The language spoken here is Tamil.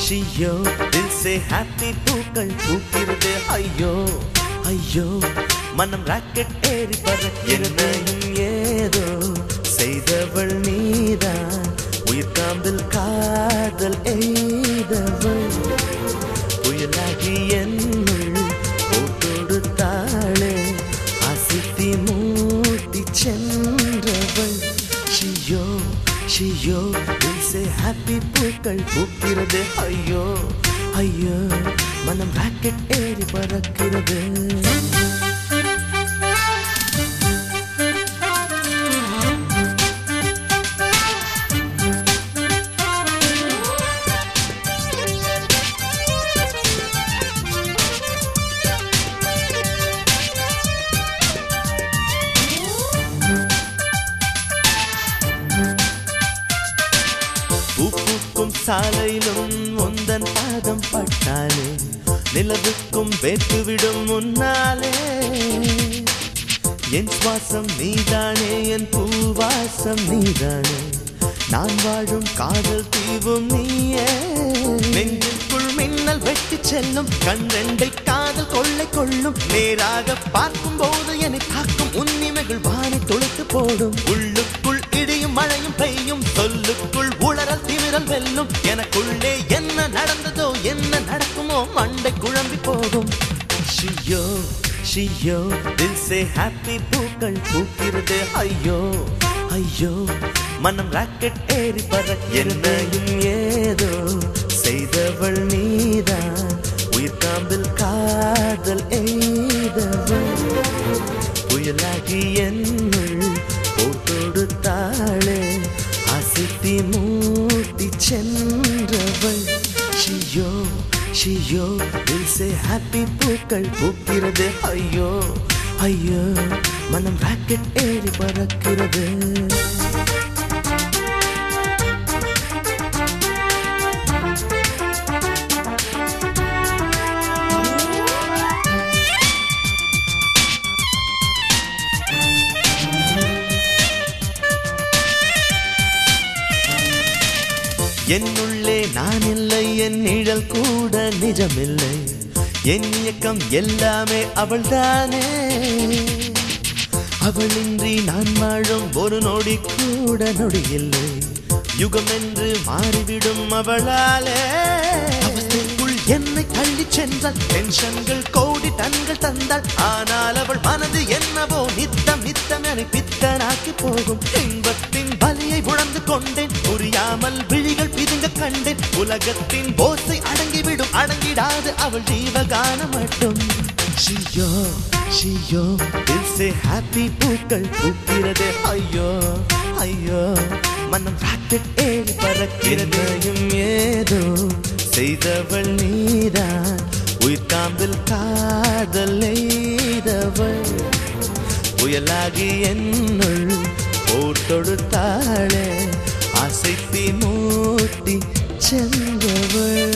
ஷியோ தில் சே ஹாப்பி பூக்கள் பூக்கிறது ஐயோ ஐயோ மனம் ராக்கெட் ஏறி பறக்கிறது ஏதோ செய்தவள் நீதான் உயிர் காம்பில் காதல் எய்தவள் புயலாகி என்னுள் போட்டொடுத்தாளே அசித்தி மூட்டி சென்றவள் ஷியோ ஷியோ சே ஹாப்பி பூக்கள் பூக்கிறது ஐயோ ஐயோ மனம் ராக்கெட் ஏறி பறக்கிறது பூ பூக்கும் சாலையிலும் உந்தன் பாதம் பட்டாலே நிலவுக்கும் வேட்டுவிடும் முன்னாலே என் சுவாசம் நீதானே என் பூவாசம் நீதானே நான் வாழும் காதல் தீவும் நீயே நெஞ்சுக்குள் மின்னல் வெட்டி செல்லும் கண் ரெண்டை காதல் கொள்ளை கொள்ளும் நேராக பார்க்கும் போது என்னை தாக்கும் உன்னிமைகள் வானை தொலைத்து போடும் உள்ளுக்குள் இடியும் மழையும் பெய்யும் சொல்லுக்குள் உளறல் திமிரல் வெல்லும் எனக்குள்ளே என்ன நடந்ததோ என்ன நடக்குமோ மண்டை குழம்பி போகும் ஷியோ ஷியோ தில் சே ஹாப்பி பூக்கள் பூக்கிறது ஐயோ ஐயோ மனம் ராக்கெட் ஏறி பறக்கிறதையும் ஏதோ செய்தவள் நீதான் உயிர் காம்பில் காதல் எய்தவள் புயலாகி என்னுள் போட்டொடுத்தாளே அசித்தி மூட்டி சென்றவள் ஷியோ ஷியோ சே ஹாப்பி பூக்கள் பூக்கிறது ஐயோ ஐயோ மனம் ராக்கெட் ஏறி பறக்கிறது என்னுள்ளே நான் இல்லை என் நிழல் கூட நிஜமில்லை என் இயக்கம் எல்லாமே அவள்தானே அவளின்றி நான் வாழும் ஒரு நொடி கூட நொடி இல்லை யுகம் என்று மாறிவிடும் அவளாலே அவஸ்தைக்குள் என்னை தள்ளி சென்றால் டென்ஷன்கள் கோடி டன்கள் தந்தாள் ஆனால் அவள் மனது என்னவோ நித்தம் நித்தம் என பித்தனாக்கி போகும் இன்பத்தின் பலியை உணர்ந்து கொண்டேன் புரியாமல் விழிகள் பிதுங்க கண்டேன் உலகத்தின் போசை அடங்கிவிடும் அடங்கிடாது அவள் ஜீவகான மட்டும் ஷியோ ஷியோ தில் சே ஹாப்பி பூக்கள் பூக்கிறது ஐயோ ஐயோ மனம் ராக்கெட் ஏறி பறக்கிறதையும் ஏதோ செய்தவள் நீதான் உயிர் காம்பில் காதல் எய்தவள் புயலாகி என்னுள் போட்டொடுத்தாளே அசைத்தி மூட்டி சென்றவள்